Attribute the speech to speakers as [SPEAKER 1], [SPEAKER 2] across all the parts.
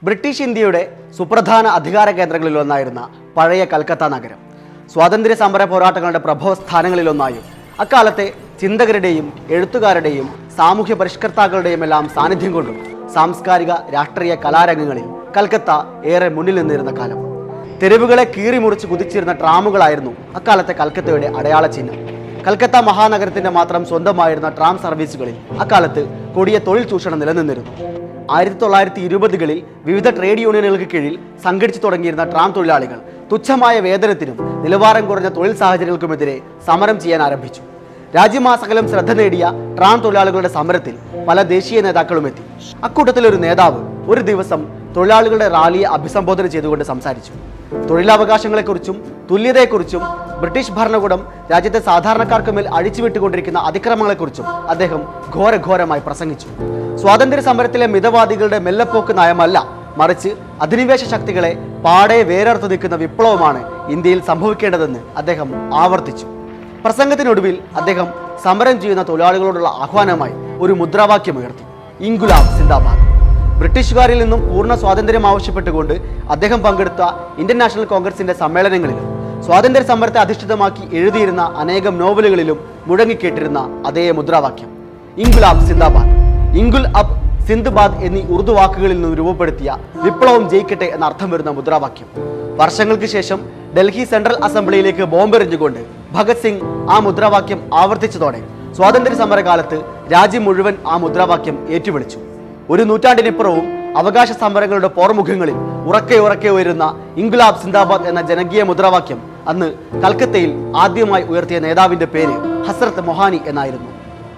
[SPEAKER 1] British ഇന്ത്യയുടെ സുപ്രധാന അധികാര കേന്ദ്രങ്ങളിൽ ഒന്നായിരുന്ന പഴയ കൽക്കത്ത നഗരം സ്വാതന്ത്ര്യ സമര പോരാട്ടങ്ങളുടെ പ്രഭവ സ്ഥാനങ്ങളിലൊന്നായും അക്കാലത്തെ ചിന്തകരുടെയും എഴുത്തുകാരുടെയും സാമൂഹ്യ പരിഷ്കർത്താക്കളുടെയും എല്ലാം സാന്നിധ്യം കൊണ്ടും സാംസ്കാരിക രാഷ്ട്രീയ കലാരംഗങ്ങളിൽ കൽക്കത്ത ഏറെ മുന്നിൽ നിന്നിരുന്ന കാലം തെരുവുകളെ കീറിമുറിച്ച് കുതിച്ചിരുന്ന ട്രാമുകളായിരുന്നു അക്കാലത്തെ കൽക്കത്തയുടെ അടയാള ചിഹ്നം കൽക്കത്ത മഹാനഗരത്തിന്റെ മാത്രം സ്വന്തമായിരുന്ന ട്രാം സർവീസുകളിൽ അക്കാലത്ത് കൊടിയ തൊഴിൽ ചൂഷണം നിലനിന്നിരുന്നു ആയിരത്തി തൊള്ളായിരത്തി ഇരുപതുകളിൽ വിവിധ ട്രേഡ് യൂണിയനുകൾക്ക് കീഴിൽ സംഘടിച്ചു തുടങ്ങിയിരുന്ന ട്രാം തൊഴിലാളികൾ തുച്ഛമായ വേതനത്തിനും നിലവാരം കുറഞ്ഞ തൊഴിൽ സാഹചര്യങ്ങൾക്കുമെതിരെ സമരം ചെയ്യാൻ ആരംഭിച്ചു രാജ്യമാസകലം ശ്രദ്ധ നേടിയ ട്രാം തൊഴിലാളികളുടെ സമരത്തിൽ പല ദേശീയ നേതാക്കളും എത്തി അക്കൂട്ടത്തിൽ ഒരു നേതാവ് ഒരു ദിവസം തൊഴിലാളികളുടെ റാലിയെ അഭിസംബോധന ചെയ്തുകൊണ്ട് സംസാരിച്ചു തൊഴിലവകാശങ്ങളെക്കുറിച്ചും തുല്യതയെക്കുറിച്ചും ബ്രിട്ടീഷ് ഭരണകൂടം രാജ്യത്തെ സാധാരണക്കാർക്ക് മേൽ അഴിച്ചുവിട്ടുകൊണ്ടിരിക്കുന്ന അതിക്രമങ്ങളെക്കുറിച്ചും അദ്ദേഹം ഘോരഘോരമായി പ്രസംഗിച്ചു സ്വാതന്ത്ര്യ സമരത്തിലെ മിതവാദികളുടെ മെല്ലപ്പോക്ക് നയമല്ല മറിച്ച് അധിനിവേശ ശക്തികളെ പാടെ വേരർത്ത് നിൽക്കുന്ന വിപ്ലവമാണ് ഇന്ത്യയിൽ സംഭവിക്കേണ്ടതെന്ന് അദ്ദേഹം ആവർത്തിച്ചു പ്രസംഗത്തിനൊടുവിൽ അദ്ദേഹം സമരം ചെയ്യുന്ന തൊഴിലാളികളോടുള്ള ആഹ്വാനമായി ഒരു മുദ്രാവാക്യം ഉയർത്തി ഇൻഗുലാബ് സിന്ദാബാദ് ബ്രിട്ടീഷുകാരിൽ നിന്നും പൂർണ്ണ സ്വാതന്ത്ര്യം ആവശ്യപ്പെട്ടുകൊണ്ട് അദ്ദേഹം പങ്കെടുത്ത ഇന്ത്യൻ നാഷണൽ കോൺഗ്രസിന്റെ സമ്മേളനങ്ങളിലും സ്വാതന്ത്ര്യ സമരത്തെ അധിഷ്ഠിതമാക്കി എഴുതിയിരുന്ന അനേകം നോവലുകളിലും മുഴങ്ങിക്കേട്ടിരുന്ന അതേ മുദ്രാവാക്യം ഇൻഗുലാബ് സിന്ദാബാദ് ഇൻഗുൽ അബ് സിന്ദബാദ് എന്നീ ഉറുദു വാക്കുകളിൽ നിന്ന് രൂപപ്പെടുത്തിയ വിപ്ലവം ജയിക്കട്ടെ എന്ന അർത്ഥം വരുന്ന മുദ്രാവാക്യം വർഷങ്ങൾക്ക് ശേഷം ഡൽഹി സെൻട്രൽ അസംബ്ലിയിലേക്ക് ബോംബെറിഞ്ഞുകൊണ്ട് ഭഗത് സിംഗ് ആ മുദ്രാവാക്യം ആവർത്തിച്ചതോടെ സ്വാതന്ത്ര്യ സമരകാലത്ത് രാജ്യം മുഴുവൻ ആ മുദ്രാവാക്യം ഏറ്റുവിളിച്ചു ഒരു നൂറ്റാണ്ടിനിപ്പുറവും അവകാശ സമരങ്ങളുടെ പോർമുഖങ്ങളിൽ ഉറക്കെ ഉറക്കെ ഉയരുന്ന ഇൻഗുലാബ് സിന്ദാബാദ് എന്ന ജനകീയ മുദ്രാവാക്യം അന്ന് കൽക്കത്തയിൽ ആദ്യമായി ഉയർത്തിയ നേതാവിന്റെ പേര് ഹസ്രത്ത് മൊഹാനി എന്നായിരുന്നു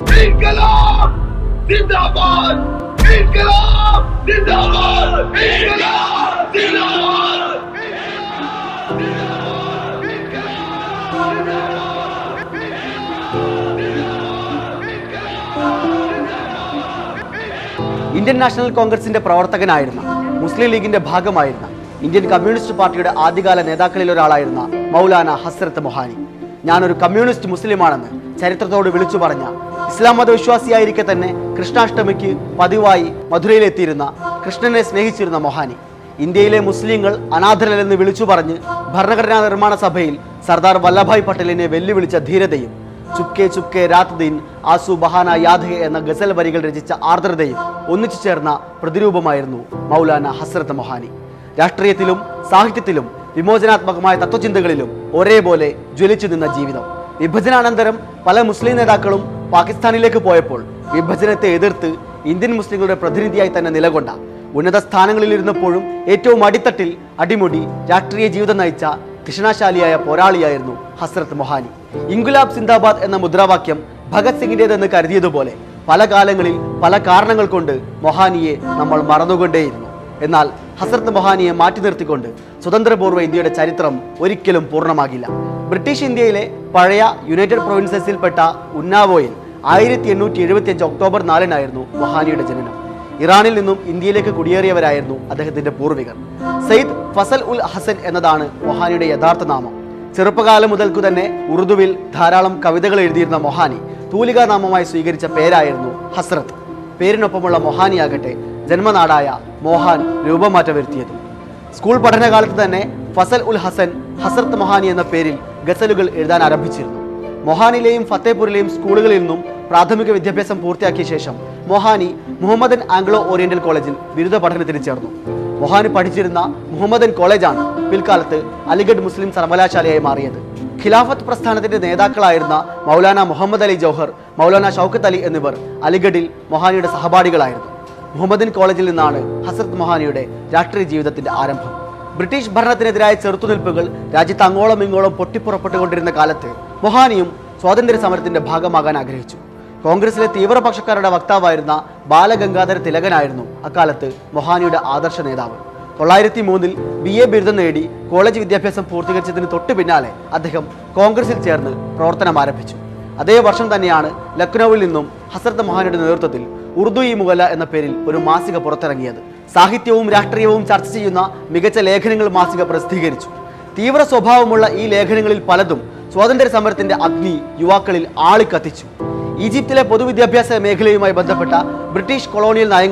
[SPEAKER 2] इनकलाब जिंदाबाद इनकलाब जिंदाबाद इनकलाब जिंदाबाद
[SPEAKER 1] ഇന്ത്യൻ നാഷണൽ കോൺഗ്രസിന്റെ പ്രവർത്തകനായിരുന്ന മുസ്ലിം ലീഗിന്റെ ഭാഗമായിരുന്ന ഇന്ത്യൻ കമ്മ്യൂണിസ്റ്റ് പാർട്ടിയുടെ ആദ്യകാല നേതാക്കളിൽ ഒരാളായിരുന്ന മൗലാന ഹസ്രത്ത് മൊഹാനി ഞാനൊരു കമ്മ്യൂണിസ്റ്റ് മുസ്ലിമാണെന്ന് ചരിത്രത്തോട് വിളിച്ചു പറഞ്ഞ ഇസ്ലാം മതവിശ്വാസിയായിരിക്കെ തന്നെ കൃഷ്ണാഷ്ടമിക്ക് പതിവായി മധുരയിലെത്തിയിരുന്ന കൃഷ്ണനെ സ്നേഹിച്ചിരുന്ന മൊഹാനി ഇന്ത്യയിലെ മുസ്ലിങ്ങൾ അനാഥരല്ലെന്ന് വിളിച്ചു പറഞ്ഞ് ഭരണഘടനാ നിർമ്മാണ സഭയിൽ സർദാർ വല്ലഭായ് പട്ടേലിനെ വെല്ലുവിളിച്ച ധീരതയും ചുപ്കെ ചുപ്കെ രാത് ദിൻ ആസു ബഹാന യാദ് ഹെ എന്ന ഗസൽ വരികൾ രചിച്ച ആർദ്രതയും ഒന്നിച്ചു ചേർന്ന പ്രതിരൂപമായിരുന്നു മൗലാന ഹസ്രത്ത് മൊഹാനി രാഷ്ട്രീയത്തിലും സാഹിത്യത്തിലും വിമോചനാത്മകമായ തത്വചിന്തകളിലും ഒരേപോലെ ജ്വലിച്ചു നിന്ന ജീവിതം വിഭജനാനന്തരം പല മുസ്ലിം നേതാക്കളും പാകിസ്ഥാനിലേക്ക് പോയപ്പോൾ വിഭജനത്തെ എതിർത്ത് ഇന്ത്യൻ മുസ്ലിങ്ങളുടെ പ്രതിനിധിയായി തന്നെ നിലകൊണ്ട ഉന്നത സ്ഥാനങ്ങളിലിരുന്നപ്പോഴും ഏറ്റവും അടിത്തട്ടിൽ അടിമുടി രാഷ്ട്രീയ ജീവിതം നയിച്ച കൃഷ്ണശാലിയായ പോരാളിയായിരുന്നു ഹസ്രത്ത് മൊഹാനി ഇൻഗുലാബ് സിന്ദാബാദ് എന്ന മുദ്രാവാക്യം ഭഗത് സിംഗിന്റേതെന്ന് കരുതിയതുപോലെ പല കാലങ്ങളിൽ പല കാരണങ്ങൾ കൊണ്ട് മൊഹാനിയെ നമ്മൾ മറന്നുകൊണ്ടേയിരുന്നു എന്നാൽ ഹസ്രത്ത് മൊഹാനിയെ മാറ്റി നിർത്തിക്കൊണ്ട് സ്വതന്ത്രപൂർവ്വ ഇന്ത്യയുടെ ചരിത്രം ഒരിക്കലും പൂർണ്ണമാകില്ല ബ്രിട്ടീഷ് ഇന്ത്യയിലെ പഴയ യുണൈറ്റഡ് പ്രൊവിൻസസിൽപ്പെട്ട ഉന്നാവോയിൽ ആയിരത്തി എണ്ണൂറ്റി എഴുപത്തി അഞ്ച് ഒക്ടോബർ നാലിനായിരുന്നു മൊഹാനിയുടെ ജനനം ഇറാനിൽ നിന്നും ഇന്ത്യയിലേക്ക് കുടിയേറിയവരായിരുന്നു അദ്ദേഹത്തിന്റെ പൂർവികർ സയ്യിദ് ഫസൽ ഉൽ ഹസൻ എന്നതാണ് മൊഹാനിയുടെ യഥാർത്ഥ നാമം ചെറുപ്പകാലം മുതൽക്കു തന്നെ ഉറുദുവിൽ ധാരാളം കവിതകൾ എഴുതിയിരുന്ന മൊഹാനി തൂലികാ നാമമായി സ്വീകരിച്ച പേരായിരുന്നു ഹസ്രത്ത് പേരിനൊപ്പമുള്ള മൊഹാനിയാകട്ടെ ജന്മനാടായ മോഹാൻ രൂപമാറ്റം വരുത്തിയത് സ്കൂൾ പഠനകാലത്ത് തന്നെ ഫസൽ ഉൽ ഹസൻ ഹസ്രത്ത് മൊഹാനി എന്ന പേരിൽ ഗസലുകൾ എഴുതാൻ ആരംഭിച്ചിരുന്നു മൊഹാനിലെയും ഫത്തേപൂരിലെയും സ്കൂളുകളിൽ നിന്നും പ്രാഥമിക വിദ്യാഭ്യാസം പൂർത്തിയാക്കിയ ശേഷം മൊഹാനി മുഹമ്മദൻ ആംഗ്ലോ ഓറിയന്റൽ കോളേജിൽ ബിരുദ പഠനത്തിന് ചേർന്നു മൊഹാനി പഠിച്ചിരുന്ന മുഹമ്മദൻ കോളേജാണ് പിൽക്കാലത്ത് അലിഗഡ് മുസ്ലിം സർവകലാശാലയായി മാറിയത് ഖിലാഫത്ത് പ്രസ്ഥാനത്തിന്റെ നേതാക്കളായിരുന്ന മൗലാന മുഹമ്മദ് അലി ജൗഹർ മൗലാന ഷൗക്കത്ത് അലി എന്നിവർ അലിഗഡിൽ മൊഹാനിയുടെ സഹപാഠികളായിരുന്നു മുഹമ്മദൻ കോളേജിൽ നിന്നാണ് ഹസരത്ത് മൊഹാനിയുടെ രാഷ്ട്രീയ ജീവിതത്തിന്റെ ആരംഭം ബ്രിട്ടീഷ് ഭരണത്തിനെതിരായ ചെറുത്തുനിൽപ്പുകൾ രാജ്യത്ത് അങ്ങോളം ഇങ്ങോളം പൊട്ടിപ്പുറപ്പെട്ടുകൊണ്ടിരുന്ന കാലത്ത് മൊഹാനിയും സ്വാതന്ത്ര്യ സമരത്തിന്റെ ഭാഗമാകാൻ ആഗ്രഹിച്ചു കോൺഗ്രസിലെ തീവ്രപക്ഷക്കാരുടെ വക്താവായിരുന്ന ബാലഗംഗാധര തിലകനായിരുന്നു അക്കാലത്ത് മൊഹാനിയുടെ ആദർശ നേതാവ് തൊള്ളായിരത്തി മൂന്നിൽ ബി എ ബിരുദം നേടി കോളേജ് വിദ്യാഭ്യാസം പൂർത്തീകരിച്ചതിന് തൊട്ടു പിന്നാലെ അദ്ദേഹം കോൺഗ്രസിൽ ചേർന്ന് പ്രവർത്തനം ആരംഭിച്ചു അതേ വർഷം തന്നെയാണ് ലക്നൌവിൽ നിന്നും ഹസരത്ത് മൊഹാനിയുടെ നേതൃത്വത്തിൽ ഉറുദു ഈ മുഗല എന്ന പേരിൽ ഒരു മാസിക പുറത്തിറങ്ങിയത് സാഹിത്യവും രാഷ്ട്രീയവും ചർച്ച ചെയ്യുന്ന മികച്ച ലേഖനങ്ങൾ മാസിക പ്രസിദ്ധീകരിച്ചു തീവ്ര സ്വഭാവമുള്ള ഈ ലേഖനങ്ങളിൽ പലതും സ്വാതന്ത്ര്യ സമരത്തിന്റെ അഗ്നി യുവാക്കളിൽ ആളിക്കത്തിച്ചു ഈജിപ്തിലെ പൊതുവിദ്യാഭ്യാസ മേഖലയുമായി ബന്ധപ്പെട്ട ബ്രിട്ടീഷ് കൊളോണിയൽ നയങ്ങളെ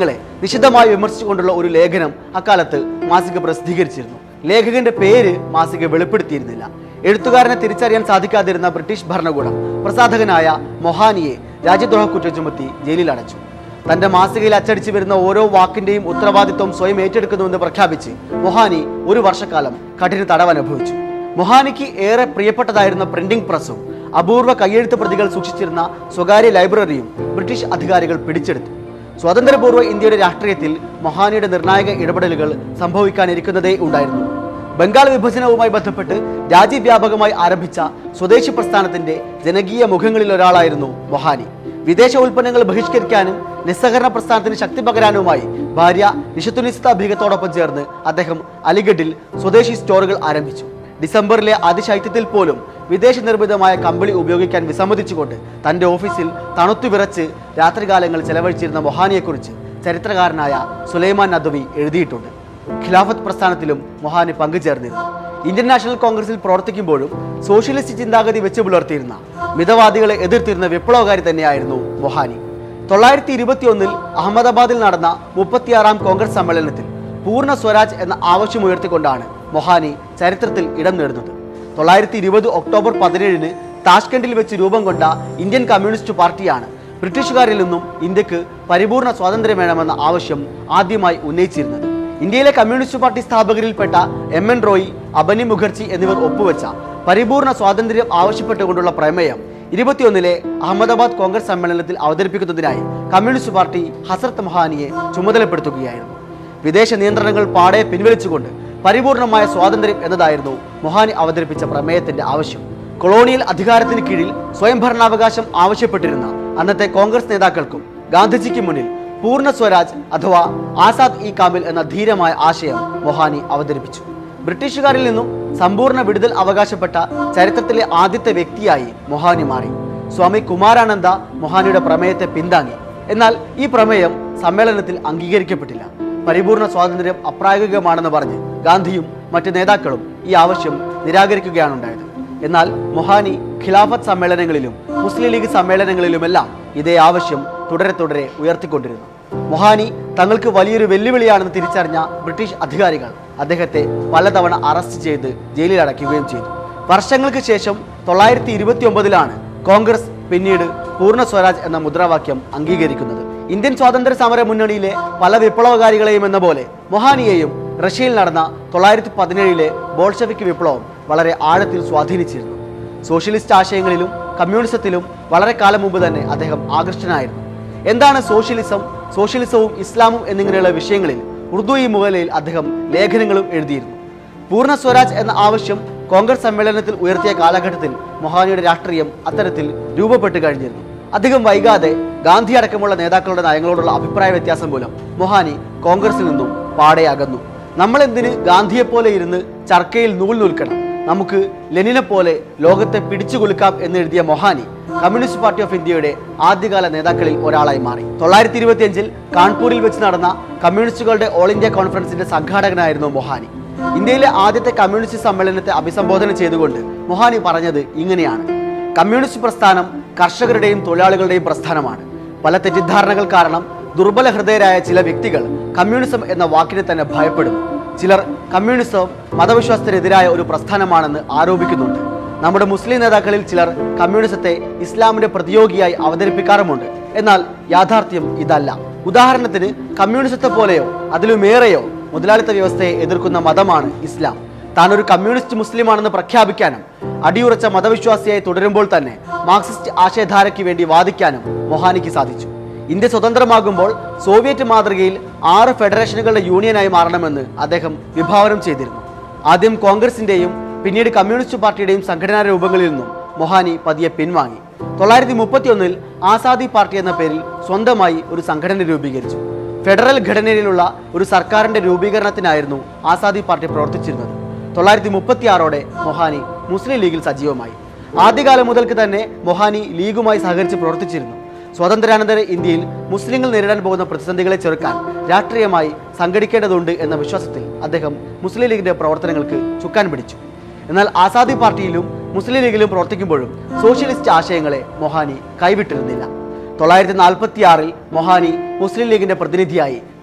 [SPEAKER 1] നിശിതമായി വിമർശിച്ചുകൊണ്ടുള്ള ഒരു ലേഖനം അക്കാലത്ത് മാസിക പ്രസിദ്ധീകരിച്ചിരുന്നു ലേഖകന്റെ പേര് മാസിക വെളിപ്പെടുത്തിയിരുന്നില്ല എഴുത്തുകാരനെ തിരിച്ചറിയാൻ സാധിക്കാതിരുന്ന ബ്രിട്ടീഷ് ഭരണകൂടം പ്രസാധകനായ മൊഹാനിയെ രാജ്യദ്രോഹ കുറ്റം ചുമത്തി ജയിലിൽ അടച്ചു തന്റെ മാസികയിൽ അച്ചടിച്ചു വരുന്ന ഓരോ വാക്കിന്റെയും ഉത്തരവാദിത്വം സ്വയം ഏറ്റെടുക്കുന്നുവെന്ന് പ്രഖ്യാപിച്ച് മൊഹാനി ഒരു വർഷക്കാലം കഠിന തടവ് അനുഭവിച്ചു മൊഹാനിക്ക് ഏറെ പ്രിയപ്പെട്ടതായിരുന്ന പ്രിന്റിംഗ് പ്രസ്സും അപൂർവ കയ്യെഴുത്ത് പ്രതികൾ സൂക്ഷിച്ചിരുന്ന സ്വകാര്യ ലൈബ്രറിയും ബ്രിട്ടീഷ് അധികാരികൾ പിടിച്ചെടുത്തു സ്വാതന്ത്ര്യപൂർവ്വ ഇന്ത്യയുടെ രാഷ്ട്രീയത്തിൽ മൊഹാനിയുടെ നിർണായക ഇടപെടലുകൾ സംഭവിക്കാനിരിക്കുന്നതേ ഉണ്ടായിരുന്നു ബംഗാൾ വിഭജനവുമായി ബന്ധപ്പെട്ട് രാജ്യവ്യാപകമായി ആരംഭിച്ച സ്വദേശി പ്രസ്ഥാനത്തിന്റെ ജനകീയ മുഖങ്ങളിൽ ഒരാളായിരുന്നു മൊഹാനി വിദേശ ഉൽപ്പന്നങ്ങൾ ബഹിഷ്കരിക്കാനും നിസ്സഹകരണ പ്രസ്ഥാനത്തിന് ശക്തി പകരാനുമായി ഭാര്യ നിഷത്തുനിസ്ത ബീഗത്തോടൊപ്പം ചേർന്ന് അദ്ദേഹം അലിഗഡിൽ സ്വദേശി സ്റ്റോറുകൾ ആരംഭിച്ചു ഡിസംബറിലെ അതിശൈത്യത്തിൽ പോലും വിദേശ നിർമ്മിതമായ കമ്പിളി ഉപയോഗിക്കാൻ വിസമ്മതിച്ചുകൊണ്ട് തന്റെ ഓഫീസിൽ തണുത്തു വിറച്ച് രാത്രികാലങ്ങൾ ചെലവഴിച്ചിരുന്ന മൊഹാനിയെക്കുറിച്ച് ചരിത്രകാരനായ സുലൈമാൻ നദ്വി എഴുതിയിട്ടുണ്ട് ഖിലാഫത്ത് പ്രസ്ഥാനത്തിലും മൊഹാനി പങ്കുചേർന്നിരുന്നു ഇന്ത്യൻ നാഷണൽ കോൺഗ്രസിൽ പ്രവർത്തിക്കുമ്പോഴും സോഷ്യലിസ്റ്റ് ചിന്താഗതി വെച്ച് പുലർത്തിയിരുന്ന മിതവാദികളെ എതിർത്തിരുന്ന വിപ്ലവകാരി തന്നെയായിരുന്നു മൊഹാനി തൊള്ളായിരത്തി ഇരുപത്തിയൊന്നിൽ അഹമ്മദാബാദിൽ നടന്ന മുപ്പത്തിയാറാം കോൺഗ്രസ് സമ്മേളനത്തിൽ പൂർണ്ണ സ്വരാജ് എന്ന ആവശ്യമുയർത്തിക്കൊണ്ടാണ് മൊഹാനി ചരിത്രത്തിൽ ഇടം നേടുന്നത് തൊള്ളായിരത്തി ഇരുപത് ഒക്ടോബർ പതിനേഴിന് താഷ്കണ്ടിൽ വെച്ച് രൂപം കൊണ്ട ഇന്ത്യൻ കമ്മ്യൂണിസ്റ്റ് പാർട്ടിയാണ് ബ്രിട്ടീഷുകാരിൽ നിന്നും ഇന്ത്യക്ക് പരിപൂർണ സ്വാതന്ത്ര്യം വേണമെന്ന ആവശ്യം ആദ്യമായി ഉന്നയിച്ചിരുന്നത് ഇന്ത്യയിലെ കമ്മ്യൂണിസ്റ്റ് പാർട്ടി സ്ഥാപകരിൽപ്പെട്ട എം എൻ റോയി അബനി മുഖർജി എന്നിവർ ഒപ്പുവെച്ച പരിപൂർണ സ്വാതന്ത്ര്യം ആവശ്യപ്പെട്ടുകൊണ്ടുള്ള പ്രമേയം ഇരുപത്തിയൊന്നിലെ അഹമ്മദാബാദ് കോൺഗ്രസ് സമ്മേളനത്തിൽ അവതരിപ്പിക്കുന്നതിനായി കമ്മ്യൂണിസ്റ്റ് പാർട്ടി ഹസരത്ത് മഹാനിയെ ചുമതലപ്പെടുത്തുകയായിരുന്നു വിദേശ നിയന്ത്രണങ്ങൾ പാടെ പിൻവലിച്ചുകൊണ്ട് പരിപൂർണമായ സ്വാതന്ത്ര്യം എന്നതായിരുന്നു മൊഹാനി അവതരിപ്പിച്ച പ്രമേയത്തിന്റെ ആവശ്യം കൊളോണിയൽ അധികാരത്തിന് കീഴിൽ സ്വയംഭരണാവകാശം ആവശ്യപ്പെട്ടിരുന്ന അന്നത്തെ കോൺഗ്രസ് നേതാക്കൾക്കും ഗാന്ധിജിക്ക് മുന്നിൽ പൂർണ്ണ സ്വരാജ് അഥവാ ആസാദ് ഇ കാമിൽ എന്ന ധീരമായ ആശയം മൊഹാനി അവതരിപ്പിച്ചു ബ്രിട്ടീഷുകാരിൽ നിന്നും സമ്പൂർണ്ണ വിടുതൽ അവകാശപ്പെട്ട ചരിത്രത്തിലെ ആദ്യത്തെ വ്യക്തിയായി മൊഹാനി മാറി സ്വാമി കുമാരാനന്ദ മൊഹാനിയുടെ പ്രമേയത്തെ പിന്താങ്ങി എന്നാൽ ഈ പ്രമേയം സമ്മേളനത്തിൽ അംഗീകരിക്കപ്പെട്ടില്ല പരിപൂർണ സ്വാതന്ത്ര്യം അപ്രായോഗികമാണെന്ന് പറഞ്ഞ് ഗാന്ധിയും മറ്റ് നേതാക്കളും ഈ ആവശ്യം നിരാകരിക്കുകയാണ് ഉണ്ടായത് എന്നാൽ മൊഹാനി ഖിലാഫത്ത് സമ്മേളനങ്ങളിലും മുസ്ലിം ലീഗ് സമ്മേളനങ്ങളിലുമെല്ലാം ഇതേ ആവശ്യം തുടരെ തുടരെ ഉയർത്തിക്കൊണ്ടിരുന്നു മൊഹാനി തങ്ങൾക്ക് വലിയൊരു വെല്ലുവിളിയാണെന്ന് തിരിച്ചറിഞ്ഞ ബ്രിട്ടീഷ് അധികാരികൾ അദ്ദേഹത്തെ പലതവണ അറസ്റ്റ് ചെയ്ത് ജയിലിൽ അടയ്ക്കുകയും ചെയ്തു വർഷങ്ങൾക്ക് ശേഷം തൊള്ളായിരത്തി ഇരുപത്തി ഒമ്പതിലാണ് കോൺഗ്രസ് പിന്നീട് പൂർണ്ണ സ്വരാജ് എന്ന മുദ്രാവാക്യം അംഗീകരിക്കുന്നത് ഇന്ത്യൻ സ്വാതന്ത്ര്യ സമര മുന്നണിയിലെ പല വിപ്ലവകാരികളെയും എന്ന പോലെ മൊഹാനിയെയും റഷ്യയിൽ നടന്ന തൊള്ളായിരത്തി പതിനേഴിലെ ബോൾഷവിക് വിപ്ലവം വളരെ ആഴത്തിൽ സ്വാധീനിച്ചിരുന്നു സോഷ്യലിസ്റ്റ് ആശയങ്ങളിലും കമ്മ്യൂണിസത്തിലും വളരെ കാലം മുമ്പ് തന്നെ അദ്ദേഹം ആകൃഷ്ടനായിരുന്നു എന്താണ് സോഷ്യലിസം സോഷ്യലിസവും ഇസ്ലാമും എന്നിങ്ങനെയുള്ള വിഷയങ്ങളിൽ ഉറുദു ഈ മുഖലയിൽ അദ്ദേഹം ലേഖനങ്ങളും എഴുതിയിരുന്നു പൂർണ്ണ സ്വരാജ് എന്ന ആവശ്യം കോൺഗ്രസ് സമ്മേളനത്തിൽ ഉയർത്തിയ കാലഘട്ടത്തിൽ മൊഹാനിയുടെ രാഷ്ട്രീയം അത്തരത്തിൽ രൂപപ്പെട്ട് കഴിഞ്ഞിരുന്നു അധികം വൈകാതെ ഗാന്ധി അടക്കമുള്ള നേതാക്കളുടെ നയങ്ങളോടുള്ള അഭിപ്രായ വ്യത്യാസം മൂലം മൊഹാനി കോൺഗ്രസിൽ നിന്നും പാടെ അകന്നു നമ്മൾ എന്തിന് ഗാന്ധിയെപ്പോലെ ഇരുന്ന് ചർക്കയിൽ നൂൽ നിൽക്കണം നമുക്ക് ലെനിനെ പോലെ ലോകത്തെ പിടിച്ചു കുലുക്കാം എന്നെഴുതിയ മൊഹാനി കമ്മ്യൂണിസ്റ്റ് പാർട്ടി ഓഫ് ഇന്ത്യയുടെ ആദ്യകാല നേതാക്കളിൽ ഒരാളായി മാറി തൊള്ളായിരത്തി ഇരുപത്തിയഞ്ചിൽ കാൺപൂരിൽ വെച്ച് നടന്ന കമ്മ്യൂണിസ്റ്റുകളുടെ ഓൾ ഇന്ത്യ കോൺഫറൻസിന്റെ സംഘാടകനായിരുന്നു മൊഹാനി ഇന്ത്യയിലെ ആദ്യത്തെ കമ്മ്യൂണിസ്റ്റ് സമ്മേളനത്തെ അഭിസംബോധന ചെയ്തുകൊണ്ട് മൊഹാനി പറഞ്ഞത് ഇങ്ങനെയാണ് കമ്മ്യൂണിസ്റ്റ് പ്രസ്ഥാനം കർഷകരുടെയും തൊഴിലാളികളുടെയും പ്രസ്ഥാനമാണ് പല തെറ്റിദ്ധാരണകൾ കാരണം ദുർബല ഹൃദയരായ ചില വ്യക്തികൾ കമ്മ്യൂണിസം എന്ന വാക്കിനെ തന്നെ ഭയപ്പെടുന്നു ചിലർ കമ്മ്യൂണിസം മതവിശ്വാസത്തിനെതിരായ ഒരു പ്രസ്ഥാനമാണെന്ന് ആരോപിക്കുന്നുണ്ട് നമ്മുടെ മുസ്ലിം നേതാക്കളിൽ ചിലർ കമ്മ്യൂണിസത്തെ ഇസ്ലാമിന്റെ പ്രതിയോഗിയായി അവതരിപ്പിക്കാറുമുണ്ട് എന്നാൽ യാഥാർത്ഥ്യം ഇതല്ല ഉദാഹരണത്തിന് കമ്മ്യൂണിസത്തെ പോലെയോ അതിലുമേറെയോ മുതലാളിത്ത വ്യവസ്ഥയെ എതിർക്കുന്ന മതമാണ് ഇസ്ലാം താൻ ഒരു കമ്മ്യൂണിസ്റ്റ് മുസ്ലിമാണെന്ന് പ്രഖ്യാപിക്കാനും അടിയുറച്ച മതവിശ്വാസിയായി തുടരുമ്പോൾ തന്നെ മാർക്സിസ്റ്റ് ആശയധാരയ്ക്ക് വേണ്ടി വാദിക്കാനും മൊഹാനിക്ക് സാധിച്ചു ഇന്ത്യ സ്വതന്ത്രമാകുമ്പോൾ സോവിയറ്റ് മാതൃകയിൽ ആറ് ഫെഡറേഷനുകളുടെ യൂണിയനായി മാറണമെന്ന് അദ്ദേഹം വിഭാവനം ചെയ്തിരുന്നു ആദ്യം കോൺഗ്രസിന്റെയും പിന്നീട് കമ്മ്യൂണിസ്റ്റ് പാർട്ടിയുടെയും സംഘടനാ രൂപങ്ങളിൽ നിന്നും മൊഹാനി പതിയെ പിൻവാങ്ങി തൊള്ളായിരത്തി മുപ്പത്തിയൊന്നിൽ ആസാദി പാർട്ടി എന്ന പേരിൽ സ്വന്തമായി ഒരു സംഘടന രൂപീകരിച്ചു ഫെഡറൽ ഘടനയിലുള്ള ഒരു സർക്കാരിന്റെ രൂപീകരണത്തിനായിരുന്നു ആസാദി പാർട്ടി പ്രവർത്തിച്ചിരുന്നത് തൊള്ളായിരത്തി മുപ്പത്തിയാറോടെ മൊഹാനി മുസ്ലിം ലീഗിൽ സജീവമായി ആദ്യകാലം മുതൽക്ക് തന്നെ മൊഹാനി ലീഗുമായി സഹകരിച്ച് പ്രവർത്തിച്ചിരുന്നു സ്വാതന്ത്ര്യാനന്തര ഇന്ത്യയിൽ മുസ്ലിങ്ങൾ നേരിടാൻ പോകുന്ന പ്രതിസന്ധികളെ ചെറുക്കാൻ രാഷ്ട്രീയമായി സംഘടിക്കേണ്ടതുണ്ട് എന്ന വിശ്വാസത്തിൽ അദ്ദേഹം മുസ്ലിം ലീഗിന്റെ പ്രവർത്തനങ്ങൾക്ക് ചുക്കാൻ പിടിച്ചു എന്നാൽ ആസാദി പാർട്ടിയിലും മുസ്ലിം ലീഗിലും പ്രവർത്തിക്കുമ്പോഴും സോഷ്യലിസ്റ്റ് ആശയങ്ങളെ മൊഹാനി കൈവിട്ടിരുന്നില്ല തൊള്ളായിരത്തി നാൽപ്പത്തി ആറിൽ മൊഹാനി മുസ്ലിം ലീഗിന്റെ പ്രതിനിധിയായി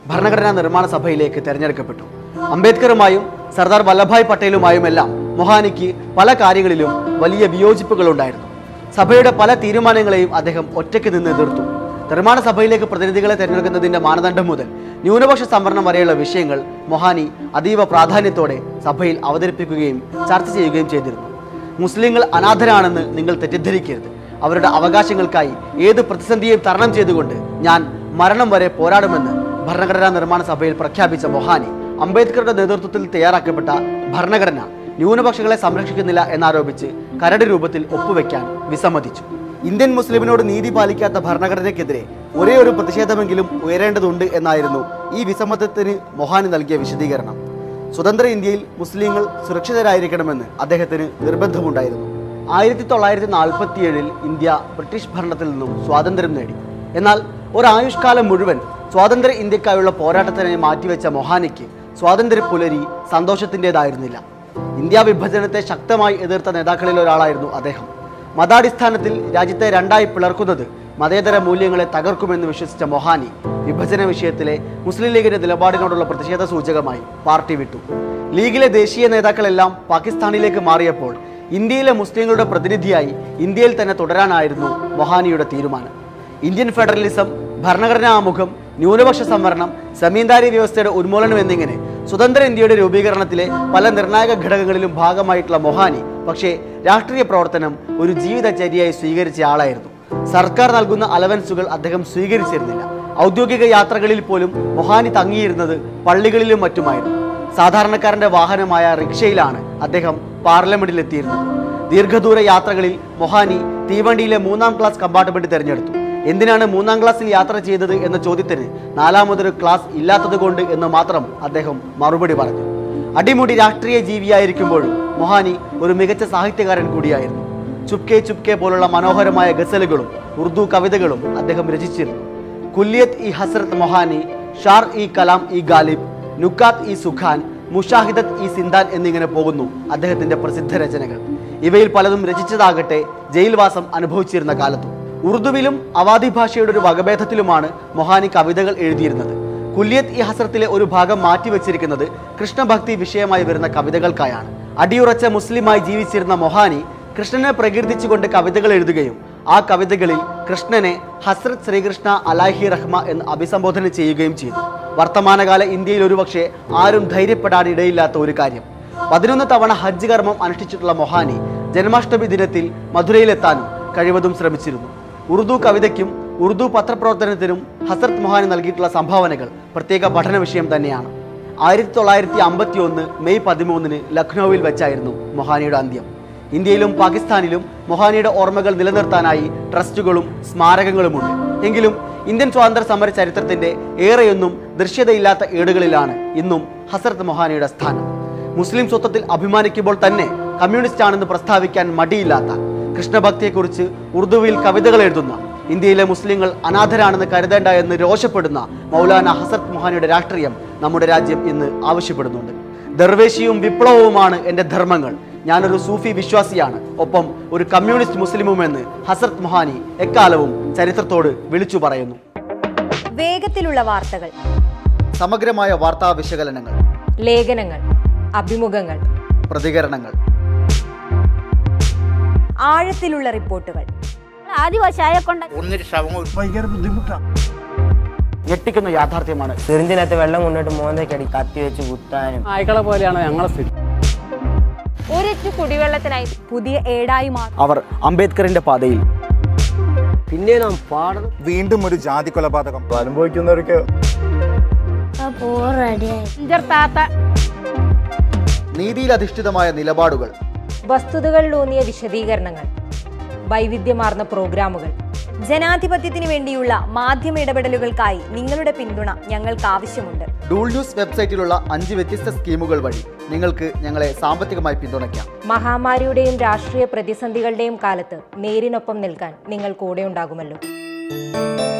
[SPEAKER 1] ഭരണഘടനാ നിർമ്മാണ സഭയിലേക്ക് തെരഞ്ഞെടുക്കപ്പെട്ടു അംബേദ്കറുമായും സർദാർ വല്ലഭായ് പട്ടേലുമായുമെല്ലാം മൊഹാനിക്ക് പല കാര്യങ്ങളിലും വലിയ വിയോജിപ്പുകളുണ്ടായിരുന്നു സഭയുടെ പല തീരുമാനങ്ങളെയും അദ്ദേഹം ഒറ്റയ്ക്ക് നിന്ന് എതിർത്തു നിർമ്മാണ സഭയിലേക്ക് പ്രതിനിധികളെ തിരഞ്ഞെടുക്കുന്നതിന്റെ മാനദണ്ഡം മുതൽ ന്യൂനപക്ഷ സംവരണം വരെയുള്ള വിഷയങ്ങൾ മൊഹാനി അതീവ പ്രാധാന്യത്തോടെ സഭയിൽ അവതരിപ്പിക്കുകയും ചർച്ച ചെയ്യുകയും ചെയ്തിരുന്നു മുസ്ലിങ്ങൾ അനാഥരാണെന്ന് നിങ്ങൾ തെറ്റിദ്ധരിക്കരുത് അവരുടെ അവകാശങ്ങൾക്കായി ഏത് പ്രതിസന്ധിയെയും തരണം ചെയ്തുകൊണ്ട് ഞാൻ മരണം വരെ പോരാടുമെന്ന് ഭരണഘടനാ നിർമ്മാണ സഭയിൽ പ്രഖ്യാപിച്ച മൊഹാനി അംബേദ്കറുടെ നേതൃത്വത്തിൽ തയ്യാറാക്കപ്പെട്ട ഭരണഘടന ന്യൂനപക്ഷങ്ങളെ സംരക്ഷിക്കുന്നില്ല എന്നാരോപിച്ച് കരട് രൂപത്തിൽ ഒപ്പുവെക്കാൻ വിസമ്മതിച്ചു ഇന്ത്യൻ മുസ്ലിമിനോട് നീതി പാലിക്കാത്ത ഭരണഘടനയ്ക്കെതിരെ ഒരേ ഒരു പ്രതിഷേധമെങ്കിലും ഉയരേണ്ടതുണ്ട് എന്നായിരുന്നു ഈ വിസമ്മതത്തിന് മൊഹാനി നൽകിയ വിശദീകരണം സ്വതന്ത്ര ഇന്ത്യയിൽ മുസ്ലിങ്ങൾ സുരക്ഷിതരായിരിക്കണമെന്ന് അദ്ദേഹത്തിന് നിർബന്ധമുണ്ടായിരുന്നു ആയിരത്തി തൊള്ളായിരത്തി നാൽപ്പത്തിയേഴിൽ ഇന്ത്യ ബ്രിട്ടീഷ് ഭരണത്തിൽ നിന്നും സ്വാതന്ത്ര്യം നേടി എന്നാൽ ഒരായുഷ്കാലം മുഴുവൻ സ്വാതന്ത്ര്യ ഇന്ത്യക്കായുള്ള പോരാട്ടത്തിനായി മാറ്റിവെച്ച മൊഹാനിക്ക് സ്വാതന്ത്ര്യ പുലരി സന്തോഷത്തിൻ്റെതായിരുന്നില്ല ഇന്ത്യ വിഭജനത്തെ ശക്തമായി എതിർത്ത നേതാക്കളിൽ ഒരാളായിരുന്നു അദ്ദേഹം മതാടിസ്ഥാനത്തിൽ രാജ്യത്തെ രണ്ടായി പിളർക്കുന്നത് മതേതര മൂല്യങ്ങളെ തകർക്കുമെന്ന് വിശ്വസിച്ച മൊഹാനി വിഭജന വിഷയത്തിലെ മുസ്ലിം ലീഗിന്റെ നിലപാടിനോടുള്ള പ്രതിഷേധ സൂചകമായി പാർട്ടി വിട്ടു ലീഗിലെ ദേശീയ നേതാക്കളെല്ലാം പാകിസ്ഥാനിലേക്ക് മാറിയപ്പോൾ ഇന്ത്യയിലെ മുസ്ലിങ്ങളുടെ പ്രതിനിധിയായി ഇന്ത്യയിൽ തന്നെ തുടരാനായിരുന്നു മൊഹാനിയുടെ തീരുമാനം ഇന്ത്യൻ ഫെഡറലിസം ഭരണഘടനാ ആമുഖം ന്യൂനപക്ഷ സംവരണം സമീന്ദാരി വ്യവസ്ഥയുടെ ഉന്മൂലനം എന്നിങ്ങനെ സ്വതന്ത്ര ഇന്ത്യയുടെ രൂപീകരണത്തിലെ പല നിർണായക ഘടകങ്ങളിലും ഭാഗമായിട്ടുള്ള മൊഹാനി പക്ഷേ രാഷ്ട്രീയ പ്രവർത്തനം ഒരു ജീവിതചര്യയായി സ്വീകരിച്ച ആളായിരുന്നു സർക്കാർ നൽകുന്ന അലവൻസുകൾ അദ്ദേഹം സ്വീകരിച്ചിരുന്നില്ല ഔദ്യോഗിക യാത്രകളിൽ പോലും മൊഹാനി തങ്ങിയിരുന്നത് പള്ളികളിലും മറ്റുമായിരുന്നു സാധാരണക്കാരന്റെ വാഹനമായ റിക്ഷയിലാണ് അദ്ദേഹം പാർലമെന്റിലെത്തിയിരുന്നത് ദീർഘദൂര യാത്രകളിൽ മൊഹാനി തീവണ്ടിയിലെ മൂന്നാം ക്ലാസ് കമ്പാർട്ട്മെന്റ് തിരഞ്ഞെടുത്തു എന്തിനാണ് മൂന്നാം ക്ലാസ്സിൽ യാത്ര ചെയ്തത് എന്ന ചോദ്യത്തിന് നാലാമതൊരു ക്ലാസ് ഇല്ലാത്തതുകൊണ്ട് എന്ന് മാത്രം അദ്ദേഹം മറുപടി പറഞ്ഞു അടിമുടി രാഷ്ട്രീയ ജീവിയായിരിക്കുമ്പോഴും മൊഹാനി ഒരു മികച്ച സാഹിത്യകാരൻ കൂടിയായിരുന്നു ചുപ്കെ ചുപ്കെ പോലുള്ള മനോഹരമായ ഗസലുകളും ഉറുദു കവിതകളും അദ്ദേഹം രചിച്ചിരുന്നു കുല്യത്ത് ഇ ഹസ്രത്ത് മൊഹാനി ഷാർ ഇ കലാം ഇ ഗാലിബ് നുക്കാത്ത് ഇ സുഖാൻ മുഷാഹിദത്ത് ഇ സിന്ദാൻ എന്നിങ്ങനെ പോകുന്നു അദ്ദേഹത്തിന്റെ പ്രസിദ്ധ രചനകൾ ഇവയിൽ പലതും രചിച്ചതാകട്ടെ ജയിൽവാസം അനുഭവിച്ചിരുന്ന കാലത്തും ഉറുദുവിലും അവാദി ഭാഷയുടെ ഒരു വകഭേദത്തിലുമാണ് മൊഹാനി കവിതകൾ എഴുതിയിരുന്നത് കുല്യത്ത് ഇ ഹസ്രത്തിലെ ഒരു ഭാഗം മാറ്റിവെച്ചിരിക്കുന്നത് കൃഷ്ണഭക്തി വിഷയമായി വരുന്ന കവിതകൾക്കായാണ് അടിയുറച്ച മുസ്ലിമായി ജീവിച്ചിരുന്ന മൊഹാനി കൃഷ്ണനെ പ്രകീർത്തിച്ചുകൊണ്ട് കവിതകൾ എഴുതുകയും ആ കവിതകളിൽ കൃഷ്ണനെ ഹസ്രത് ശ്രീകൃഷ്ണ അലാഹി റഹ്മ എന്ന് അഭിസംബോധന ചെയ്യുകയും ചെയ്തു വർത്തമാനകാല ഇന്ത്യയിൽ ഒരുപക്ഷെ ആരും ധൈര്യപ്പെടാൻ ഇടയില്ലാത്ത ഒരു കാര്യം പതിനൊന്ന് തവണ ഹജ്ജ് കർമ്മം അനുഷ്ഠിച്ചിട്ടുള്ള മൊഹാനി ജന്മാഷ്ടമി ദിനത്തിൽ മധുരയിലെത്താനും കഴിവതും ശ്രമിച്ചിരുന്നു ഉറുദു കവിതയ്ക്കും ഉറുദു പത്രപ്രവർത്തനത്തിനും ഹസരത് മൊഹാനി നൽകിയിട്ടുള്ള സംഭാവനകൾ പ്രത്യേക പഠന വിഷയം തന്നെയാണ് ആയിരത്തി തൊള്ളായിരത്തി അമ്പത്തി ഒന്ന് മെയ് പതിമൂന്നിന് ലക്നൌവിൽ വെച്ചായിരുന്നു മൊഹാനിയുടെ അന്ത്യം ഇന്ത്യയിലും പാകിസ്ഥാനിലും മൊഹാനിയുടെ ഓർമ്മകൾ നിലനിർത്താനായി ട്രസ്റ്റുകളും സ്മാരകങ്ങളുമുണ്ട് എങ്കിലും ഇന്ത്യൻ സ്വാതന്ത്ര്യ സമര ചരിത്രത്തിന്റെ ഏറെയൊന്നും ദൃശ്യതയില്ലാത്ത ഏടുകളിലാണ് ഇന്നും ഹസരത്ത് മൊഹാനിയുടെ സ്ഥാനം മുസ്ലിം സ്വത്വത്തിൽ അഭിമാനിക്കുമ്പോൾ തന്നെ കമ്മ്യൂണിസ്റ്റ് ആണെന്ന് പ്രസ്താവിക്കാൻ മടിയില്ലാത്ത കൃഷ്ണഭക്തിയെക്കുറിച്ച് ഉറുദുവിൽ കവിതകൾ എഴുതുന്ന ഇന്ത്യയിലെ മുസ്ലിങ്ങൾ അനാഥരാണെന്ന് കരുതേണ്ട എന്ന് രോഷപ്പെടുന്ന മൗലാന ഹസരത് മൊഹാനിയുടെ രാഷ്ട്രീയം നമ്മുടെ രാജ്യം ഇന്ന് ആവശ്യപ്പെടുന്നുണ്ട് ദർവേശിയും വിപ്ലവവുമാണ് എൻ്റെ ധർമ്മങ്ങൾ ഞാനൊരു സൂഫി വിശ്വാസിയാണ് ഒപ്പം ഒരു കമ്മ്യൂണിസ്റ്റ് മുസ്ലിമുമെന്ന് ഹസരത് മൊഹാനി എക്കാലവും ചരിത്രത്തോട് വിളിച്ചു പറയുന്നു
[SPEAKER 3] വേഗത്തിലുള്ള വാർത്തകൾ
[SPEAKER 1] സമഗ്രമായ വാർത്താ വിശകലനങ്ങൾ
[SPEAKER 3] ലേഖനങ്ങൾ അഭിമുഖങ്ങൾ
[SPEAKER 1] പ്രതികരണങ്ങൾ
[SPEAKER 3] ആഴത്തിലുള്ള റിപ്പോർട്ടുകൾ
[SPEAKER 4] ആദിവാസിയായ കൊണ്ട്
[SPEAKER 1] ഞെട്ടിക്കുന്ന യാഥാർത്ഥ്യമാണ്
[SPEAKER 5] ചെറുതിനകത്ത് വെള്ളം കൊണ്ടിട്ട് മോന്തയ്ക്കടി കത്തി വെച്ച് കുത്താനും
[SPEAKER 6] നായ്ക്കളെ പോലെയാണ് ഞങ്ങളെ സ്ഥിതി
[SPEAKER 4] ഒരിറ്റു കുടിവെള്ളത്തിനായി
[SPEAKER 3] പുതിയ ഏടായി മാറും
[SPEAKER 1] അവർ അംബേദ്കറിന്റെ പാതയിൽ
[SPEAKER 5] പിന്നെ നാം പാടണം
[SPEAKER 7] വീണ്ടും ഒരു ജാതി കൊലപാതകം
[SPEAKER 6] അനുഭവിക്കുന്നവർക്ക്
[SPEAKER 4] ഇഞ്ചർ താത്ത
[SPEAKER 1] നീതിയിൽ അധിഷ്ഠിതമായ നിലപാടുകൾ
[SPEAKER 3] വസ്തുതകളിലൂന്നിയ വിശദീകരണങ്ങൾ വൈവിധ്യമാർന്ന പ്രോഗ്രാമുകൾ ജനാധിപത്യത്തിന് വേണ്ടിയുള്ള മാധ്യമ ഇടപെടലുകൾക്കായി നിങ്ങളുടെ പിന്തുണ ഞങ്ങൾക്ക് ആവശ്യമുണ്ട്
[SPEAKER 1] ഡൂൾ ന്യൂസ് വെബ്സൈറ്റിലുള്ള അഞ്ച് വ്യത്യസ്ത സ്കീമുകൾ വഴി നിങ്ങൾക്ക് ഞങ്ങളെ സാമ്പത്തികമായി പിന്തുണയ്ക്കാം
[SPEAKER 3] മഹാമാരിയുടെയും രാഷ്ട്രീയ പ്രതിസന്ധികളുടെയും കാലത്ത് നേരിനൊപ്പം നിൽക്കാൻ നിങ്ങൾ കൂടെ ഉണ്ടാകുമല്ലോ